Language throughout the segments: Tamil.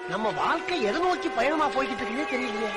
நம்ம வாழ்க்கை எதை நோக்கி பயணமா போய்கிட்டு இருக்குன்னே தெரியலையே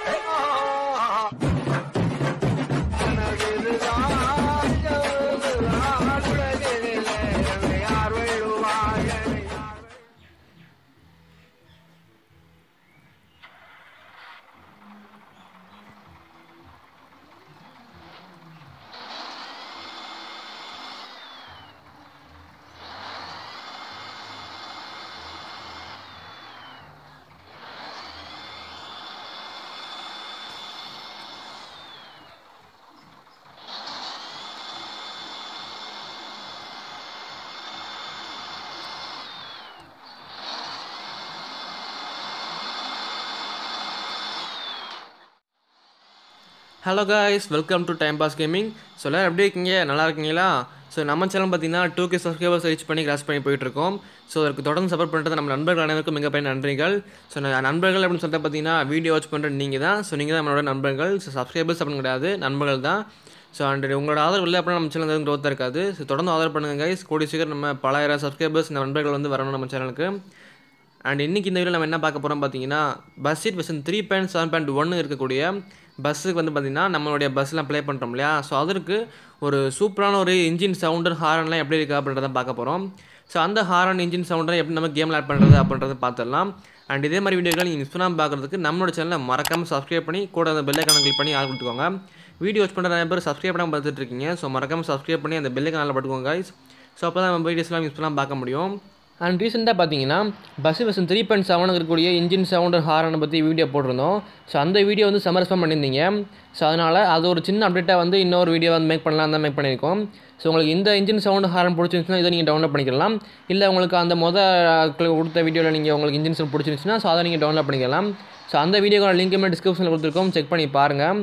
hello guys welcome to time pass gaming so எல்லோரும் எப்படி இருக்கீங்க நல்லா இருக்கீங்களா ஸோ நம்ம சேனல் பார்த்தீங்கன்னா டூ கே சப்ஸ்கிரைபர்ஸ் ரீச் பண்ணி கிராஸ் பண்ணி போயிட்டுருக்கோம் ஸோ அதற்கு தொடர்ந்து சப்போர்ட் பண்ணுறது நம்ம நண்பர்கள் அனைவருக்கும் மிகப்பெரிய நன்றிகள் ஸோ நான் நண்பர்கள் அப்படின்னு சொல்லிட்டு பார்த்தீங்கன்னா வீடியோ வாட்ச் பண்ணுற நீங்கள் தான் ஸோ நீங்கள் தான் நம்மளோட நண்பர்கள் ஸோ சப்ஸ்கிரைபர்ஸ் அப்படின்னு கிடையாது நண்பர்கள் தான் ஸோ அண்ட் உங்களோட ஆதரவு இல்லை அப்படின்னா நம்ம சேனல் எதுவும் க்ரோத்தாக இருக்காது ஸோ தொடர்ந்து ஆதரவு பண்ணுங்கள் கைஸ் கூடிய சீக்கிரம் நம்ம பலாயிரம் சப்ஸ்கிரைபர்ஸ் இந்த நண்பர்கள் வந்து வரணும் நம்ம சேனலுக்கு அண்ட் இன்றைக்கி இந்த வீடியோ நம்ம என்ன பார்க்க போகிறோம் பார்த்தீங்கன்னா bus seat version three point seven point ஒன்று இருக்கக்கூடிய பஸ்ஸுக்கு வந்து பார்த்திங்கன்னா நம்மளுடைய பஸ்ஸில் ப்ளே பண்ணுறோம் இல்லையா ஸோ அதற்கு ஒரு சூப்பரான ஒரு இன்ஜின் சவுண்டு ஹாரன்லாம் எப்படி இருக்குது அப்படின்றத பார்க்க போகிறோம் ஸோ அந்த ஹாரன் இன்ஜின் சவுண்டை எப்படி நம்ம கேமில் ஆட் பண்ணுறது அப்படின்றத பார்த்துடலாம் அண்ட் இதே மாதிரி வீடியோக்கள் நீங்கள் மிஸ் பண்ணாமல் பார்க்குறதுக்கு நம்மளோட சேனலை மறக்காமல் சப்ஸ்கிரைப் பண்ணி கூட அந்த பெல்லைக்கான கிளிக் பண்ணி ஆள் கொடுத்துக்கோங்க வீடியோ வாட்ச் பண்ணுற நிறைய பேர் சப்ஸ்கிரைப் பண்ணாமல் பார்த்துட்டு இருக்கீங்க ஸோ மறக்காமல் சப்ஸ்கிரைப் பண்ணி அந்த பெல்லைக்கானில் பட்டுக்கோங்க guys ஸோ அப்போ தான் நம்ம வீடியோஸ்லாம் மிஸ் பண்ணாமல் பார்க்க முடியும் அண்ட் ரீசெண்டாக பார்த்தீங்கன்னா பஸ் வெர்ஷன் த்ரீ பாயிண்ட் செவனுக்கு இருக்கக்கூடிய இன்ஜின் சவுண்ட் ஹாரனை பற்றி வீடியோ போட்டிருந்தோம் ஸோ அந்த வீடியோ வந்து சமரசம் பண்ணியிருந்தீங்க ஸோ அதனால் அது ஒரு சின்ன அப்டேட்டாக வந்து இன்னொரு வீடியோ வந்து மேக் பண்ணலாம் தான் மேக் பண்ணியிருக்கோம் ஸோ உங்களுக்கு இந்த இன்ஜின் சவுண்ட் ஹாரன் பிடிச்சிருந்துச்சுன்னா இதை நீங்கள் டவுன்லோட் பண்ணிக்கலாம் இல்லை உங்களுக்கு அந்த மொதல் கொடுத்த வீடியோவில் நீங்கள் உங்களுக்கு இன்ஜின் சவுண்ட் பிடிச்சிருந்துச்சுன்னா ஸோ அதை நீங்கள் டவுன்லோட் பண்ணிக்கலாம் ஸோ அந்த வீடியோக்கான லிங்க்குமே டிஸ்கிரிப்ஷனில் கொடுத்துருக்கோம் செக் பண்ணி பாருங்கள்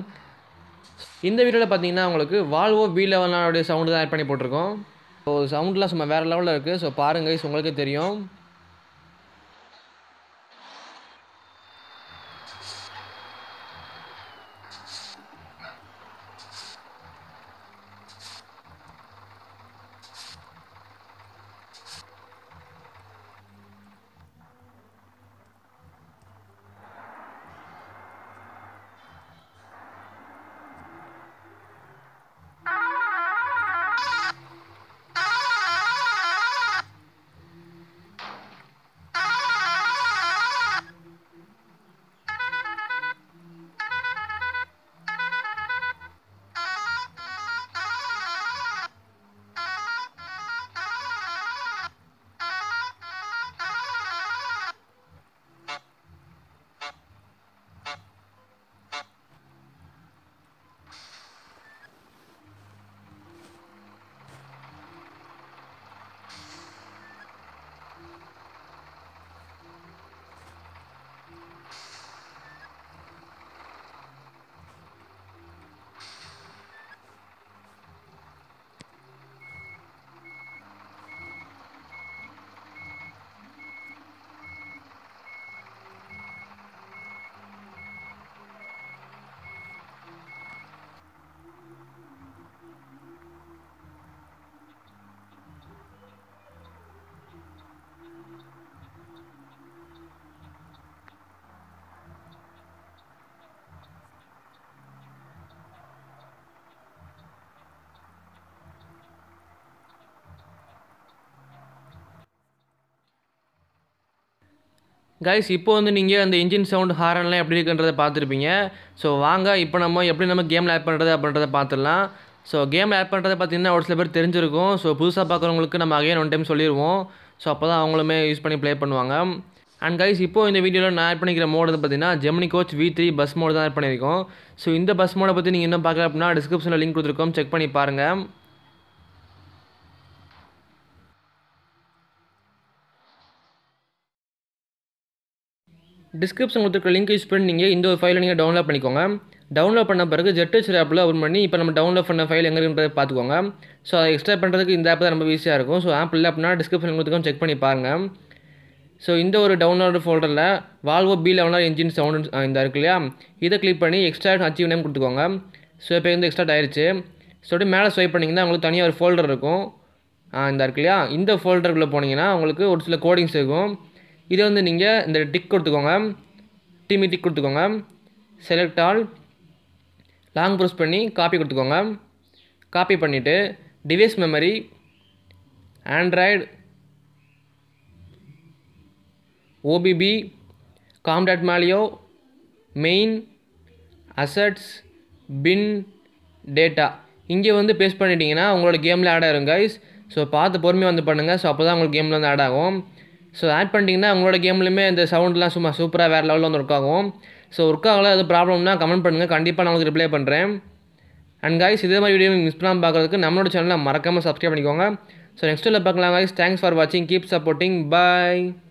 இந்த வீடியோவில் பார்த்தீங்கன்னா உங்களுக்கு வால்வோ வி லெவலோடைய சவுண்டு தான் ஆட் பண்ணி போட்டிருக்கோம் ஸோ சவுண்ட்லாம் சும்மா வேறு லெவலில் இருக்குது ஸோ பாருங்கள் guys, உங்களுக்கே தெரியும் கைஸ் இப்போ வந்து நீங்கள் அந்த இன்ஜின் சவுண்ட் ஹாரன்லாம் எப்படி இருக்குன்றதை பார்த்துருப்பீங்க ஸோ வாங்க இப்போ நம்ம எப்படி நம்ம கேமில் ஆட் பண்ணுறது அப்படின்றத பார்த்துடலாம் ஸோ கேமில் ஆட் பண்ணுறதை பார்த்தீங்கன்னா ஒரு சில பேர் தெரிஞ்சிருக்கும் ஸோ புதுசாக பார்க்குறவங்களுக்கு நம்ம அகைன் ஒன் டைம் சொல்லிடுவோம் ஸோ அப்போ தான் அவங்களுமே யூஸ் பண்ணி ப்ளே பண்ணுவாங்க அண்ட் கைஸ் இப்போ இந்த வீடியோவில் நான் ஆட் பண்ணிக்கிற மோடு வந்து பார்த்தீங்கன்னா Gemini coach V three bus mod தான் ஆட் பண்ணியிருக்கோம் ஸோ இந்த பஸ் மோடை பற்றி நீங்கள் இன்னும் பார்க்கல அப்படின்னா டிஸ்கிரிப்ஷனில் லிங்க் கொடுத்துருக்கோம் செக் பண்ணி பாருங்கள் டிஸ்கிரிப்ஷன் கொடுத்துருக்க லிங்க் யூஸ் பண்ணி நீங்கள் இந்த ஒரு ஃபைலை நீங்கள் டவுன்லோட் பண்ணிக்கோங்க டவுன்லோட் பண்ண பிறகு ஜெட்டச் ஆப்பில் ஓப்பன் பண்ணி இப்போ நம்ம டவுன்லோட் பண்ண ஃபைல் எங்கே இருக்குன்றதை பார்த்துக்கோங்க ஸோ அதை எக்ஸ்ட்ரா பண்ணுறதுக்கு இந்த ஆப் தான் ரொம்ப ஈஸியாக இருக்கும் ஸோ ஆப் இல்லை அப்படின்னா டிஸ்கிரிப்ஷன் கொடுத்துக்கோங்க செக் பண்ணி பாருங்கள் ஸோ இந்த ஒரு டவுன்லோடு ஃபோல்டரில் வால்வோ பி லெவலில் இன்ஜின் சவுண்ட் இந்த இருக்கு இல்லையா இதை கிளிக் பண்ணி எக்ஸ்ட்ரா அச்சீவ் நேம் கொடுத்துக்கோங்க ஸோ இப்போ வந்து எக்ஸ்ட்ரா ஆயிடுச்சு ஸோ அப்படியே மேலே ஸ்வைப் பண்ணிங்கன்னா உங்களுக்கு தனியாக ஒரு ஃபோல்டர் இருக்கும் இந்த இருக்கு இல்லையா இந்த ஃபோல்டருக்குள்ளே போனீங்கன்னா உங்களுக்கு ஒரு சில கோடிங்ஸ் இருக்கும் இதை வந்து நீங்கள் இந்த டிக் கொடுத்துக்கோங்க டிமி டிக் கொடுத்துக்கோங்க செலக்ட் ஆல் லாங் ப்ரெஸ் பண்ணி காப்பி கொடுத்துக்கோங்க காப்பி பண்ணிவிட்டு device memory Android OBB com dot மாலியோ மெயின் அசட்ஸ் பின் டேட்டா இங்கே வந்து பேஸ்ட் பண்ணிட்டீங்கன்னா உங்களோட கேமில் ஆட் ஆயிரும் கைஸ் ஸோ பார்த்து பொறுமையாக வந்து பண்ணுங்கள் ஸோ அப்போ தான் உங்களுக்கு கேமில் வந்து ஆட் ஆகும் ஸோ ஆட் பண்ணிட்டீங்கன்னா உங்களோட கேம்லையுமே இந்த சவுண்ட்லாம் சும்மா சூப்பராக வேறு லெவலில் வந்து ஒர்க் ஆகும் ஸோ ஒர்க் ஆகல அது ப்ராப்ளம்னா கமெண்ட் பண்ணுங்கள் கண்டிப்பாக நான் உங்களுக்கு ரிப்ளை பண்ணுறேன் அண்ட் கைஸ் இதே மாதிரி வீடியோ மிஸ் பண்ணாமல் பார்க்குறதுக்கு நம்மளோட சேனலை மறக்காமல் சப்ஸ்கிரைப் பண்ணிக்கோங்க ஸோ நெக்ஸ்ட்டில் பார்க்கலாம் கைஸ் தேங்க்ஸ் ஃபார் வாட்சிங் கீப் சப்போர்ட்டிங் பாய்